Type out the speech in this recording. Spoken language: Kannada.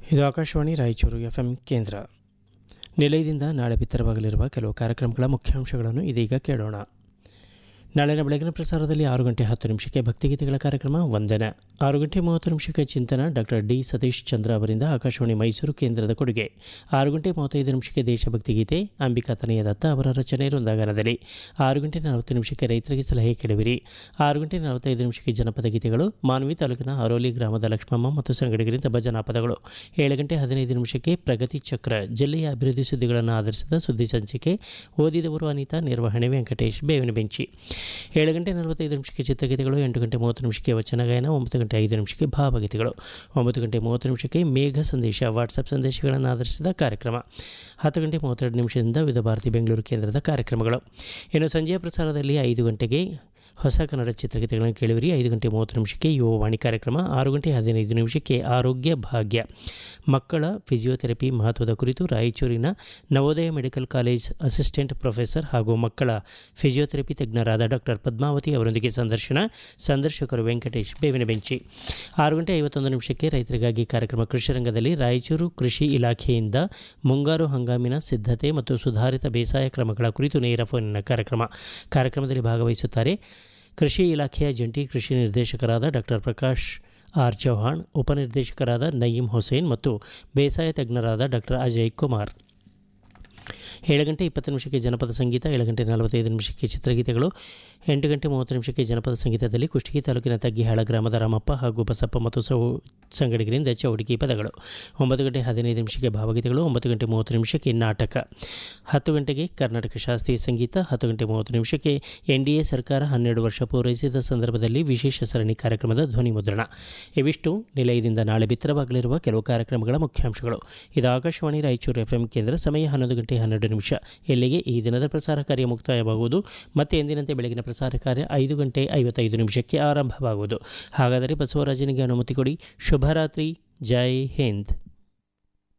ಇದು ಆಕಾಶವಾಣಿ ರಾಯಚೂರು ಎಫ್ ಎಂ ಕೇಂದ್ರ ನಿಲಯದಿಂದ ನಾಳೆ ಬಿತ್ತರವಾಗಲಿರುವ ಕೆಲವು ಕಾರ್ಯಕ್ರಮಗಳ ಮುಖ್ಯಾಂಶಗಳನ್ನು ಇದೀಗ ಕೇಳೋಣ ನಾಳಿನ ಬೆಳಗಿನ ಪ್ರಸಾರದಲ್ಲಿ ಆರು ಗಂಟೆ ಹತ್ತು ನಿಮಿಷಕ್ಕೆ ಭಕ್ತಿಗೀತೆಗಳ ಕಾರ್ಯಕ್ರಮ ವಂದನ ಆರು ಗಂಟೆ ಮೂವತ್ತು ನಿಮಿಷಕ್ಕೆ ಚಿಂತನ ಡಾಕ್ಟರ್ ಡಿ ಸತೀಶ್ ಚಂದ್ರ ಅವರಿಂದ ಆಕಾಶವಾಣಿ ಮೈಸೂರು ಕೇಂದ್ರದ ಕೊಡುಗೆ ಆರು ಗಂಟೆ ಮೂವತ್ತೈದು ನಿಮಿಷಕ್ಕೆ ದೇಶಭಕ್ತಿ ಗೀತೆ ಅಂಬಿಕಾ ತನಯ ದತ್ತ ಅವರ ರಚನೆ ವೃಂದಾಗಾನದಲ್ಲಿ ಆರು ಗಂಟೆ ನಲವತ್ತು ನಿಮಿಷಕ್ಕೆ ರೈತರಿಗೆ ಸಲಹೆ ಕೆಡವಿರಿ ಆರು ಗಂಟೆ ನಲವತ್ತೈದು ನಿಮಿಷಕ್ಕೆ ಜನಪದ ಗೀತೆಗಳು ಮಾನ್ವಿ ತಾಲೂಕಿನ ಹರೋಲಿ ಗ್ರಾಮದ ಲಕ್ಷ್ಮಮ್ಮ ಮತ್ತು ಸಂಗಡಿಗರಿಂದ ಭಜನಾ ಪದಗಳು ಏಳು ಗಂಟೆ ಹದಿನೈದು ನಿಮಿಷಕ್ಕೆ ಪ್ರಗತಿ ಚಕ್ರ ಜಿಲ್ಲೆಯ ಅಭಿವೃದ್ಧಿ ಸುದ್ದಿಗಳನ್ನು ಆಧರಿಸಿದ ಸುದ್ದಿ ಸಂಚಿಕೆ ಓದಿದವರು ಅನಿತಾ ನಿರ್ವಹಣೆ ವೆಂಕಟೇಶ್ ಬೇವಿನ ಬೆಂಚಿ ಏಳು ಗಂಟೆ ನಲವತ್ತೈದು ನಿಮಿಷಕ್ಕೆ ಚಿತ್ರಗೀತೆಗಳು ಎಂಟು ಗಂಟೆ ಮೂವತ್ತು ನಿಮಿಷಕ್ಕೆ ವಚನ ಗಾಯನ ಒಂಬತ್ತು ಗಂಟೆ ಐದು ನಿಮಿಷಕ್ಕೆ ಭಾವಗೀತೆಗಳು ಒಂಬತ್ತು ಗಂಟೆ ಮೂವತ್ತು ನಿಮಿಷಕ್ಕೆ ಮೇಘ ಸಂದೇಶ ವಾಟ್ಸಪ್ ಸಂದೇಶಗಳನ್ನು ಆಧರಿಸಿದ ಕಾರ್ಯಕ್ರಮ ಹತ್ತು ಗಂಟೆ ಮೂವತ್ತೆರಡು ನಿಮಿಷದಿಂದ ವಿವಿಧ ಭಾರತಿ ಬೆಂಗಳೂರು ಕೇಂದ್ರದ ಕಾರ್ಯಕ್ರಮಗಳು ಇನ್ನು ಸಂಜೆಯ ಪ್ರಸಾರದಲ್ಲಿ ಐದು ಗಂಟೆಗೆ ಹೊಸ ಕನ್ನಡ ಚಿತ್ರಗೀತೆಗಳನ್ನು ಕೇಳುವಿರಿ ಐದು ಗಂಟೆ ಮೂವತ್ತು ನಿಮಿಷಕ್ಕೆ ಯುವವಾಣಿ ಕಾರ್ಯಕ್ರಮ ಆರು ಗಂಟೆ ಹದಿನೈದು ನಿಮಿಷಕ್ಕೆ ಆರೋಗ್ಯ ಭಾಗ್ಯ ಮಕ್ಕಳ ಫಿಸಿಯೋಥೆರಪಿ ಮಹತ್ವದ ಕುರಿತು ರಾಯಚೂರಿನ Navodaya medical college assistant professor ಹಾಗೂ ಮಕ್ಕಳ ಫಿಸಿಯೋಥೆರಪಿ ತಜ್ಞರಾದ ಡಾಕ್ಟರ್ ಪದ್ಮಾವತಿ ಅವರೊಂದಿಗೆ ಸಂದರ್ಶನ ಸಂದರ್ಶಕರು ವೆಂಕಟೇಶ್ ಬೇವಿನ ಬೆಂಚಿ ಆರು ಗಂಟೆ ಐವತ್ತೊಂದು ನಿಮಿಷಕ್ಕೆ ರೈತರಿಗಾಗಿ ಕಾರ್ಯಕ್ರಮ ಕೃಷಿ ರಂಗದಲ್ಲಿ ರಾಯಚೂರು ಕೃಷಿ ಇಲಾಖೆಯಿಂದ ಮುಂಗಾರು ಹಂಗಾಮಿನ ಸಿದ್ಧತೆ ಮತ್ತು ಸುಧಾರಿತ ಬೇಸಾಯ ಕ್ರಮಗಳ ಕುರಿತು ನೇರ ಫೋನಿನ ಕಾರ್ಯಕ್ರಮ ಕಾರ್ಯಕ್ರಮದಲ್ಲಿ ಭಾಗವಹಿಸುತ್ತಾರೆ ಕೃಷಿ ಇಲಾಖೆಯ ಜಂಟಿ ಕೃಷಿ ನಿರ್ದೇಶಕರಾದ ಡಾಕ್ಟರ್ ಪ್ರಕಾಶ್ ಆರ್ ಚೌಹಾಣ್ ಉಪನಿರ್ದೇಶಕರಾದ ನಯೀಂ ಹುಸೇನ್ ಮತ್ತು ಬೇಸಾಯ ತಜ್ಞರಾದ ಡಾಕ್ಟರ್ ಅಜಯ್ ಕುಮಾರ್ ಏಳು ಗಂಟೆ ಇಪ್ಪತ್ತು ನಿಮಿಷಕ್ಕೆ ಜನಪದ ಸಂಗೀತ ಏಳು ಗಂಟೆ ನಲವತ್ತೈದು ನಿಮಿಷಕ್ಕೆ ಚಿತ್ರಗೀತೆಗಳು ಎಂಟು ಗಂಟೆ ಮೂವತ್ತು ನಿಮಿಷಕ್ಕೆ ಜನಪದ ಸಂಗೀತದಲ್ಲಿ ಕುಷ್ಟಗಿ ತಾಲೂಕಿನ ತಗ್ಗಿಹಾಳ ಗ್ರಾಮದ ರಾಮಪ್ಪ ಹಾಗೂ ಬಸಪ್ಪ ಮತ್ತು ಸೌ ಸಂಗಡಿಗರಿಂದ ಚೌಡಿಕಿ ಪದಗಳು ಒಂಬತ್ತು ಗಂಟೆ ಹದಿನೈದು ನಿಮಿಷಕ್ಕೆ ಭಾವಗೀತೆಗಳು ಒಂಬತ್ತು ಗಂಟೆ ಮೂವತ್ತು ನಿಮಿಷಕ್ಕೆ ನಾಟಕ ಹತ್ತು ಗಂಟೆಗೆ ಕರ್ನಾಟಕ ಶಾಸ್ತ್ರೀಯ ಸಂಗೀತ ಹತ್ತು ಗಂಟೆ ಮೂವತ್ತು ನಿಮಿಷಕ್ಕೆ ಎನ್ ಡಿ ಎ ಸರ್ಕಾರ ಹನ್ನೆರಡು ವರ್ಷ ಪೂರೈಸಿದ ಸಂದರ್ಭದಲ್ಲಿ ವಿಶೇಷ ಸರಣಿ ಕಾರ್ಯಕ್ರಮದ ಧ್ವನಿ ಮುದ್ರಣ ಇವಿಷ್ಟು ನಿಲಯದಿಂದ ನಾಳೆ ಬಿತ್ತರವಾಗಲಿರುವ ಕೆಲವು ಕಾರ್ಯಕ್ರಮಗಳ ಮುಖ್ಯಾಂಶಗಳು ಇದು ಆಕಾಶವಾಣಿ ರಾಯಚೂರು ಎಫ್ ಎಂ ಕೇಂದ್ರ ಸಮಯ ಹನ್ನೊಂದು ಗಂಟೆ ಹನ್ನೆರಡು ನಿಮಿಷ ಇಲ್ಲಿಗೆ ಈ ದಿನದ ಪ್ರಸಾರ ಕಾರ್ಯ ಮುಕ್ತಾಯವಾಗುವುದು ಮತ್ತೆ ಎಂದಿನಂತೆ ಬೆಳಗಿನ ಪ್ರಸಾರ ಕಾರ್ಯ ಐದು ಗಂಟೆ ಐವತ್ತೈದು ನಿಮಿಷಕ್ಕೆ ಆರಂಭವಾಗುವುದು ಹಾಗಾದರೆ ಬಸವರಾಜನಿಗೆ ಅನುಮತಿ ಕೊಡಿ ಶುಭರಾತ್ರಿ ಜೈ ಹಿಂದ್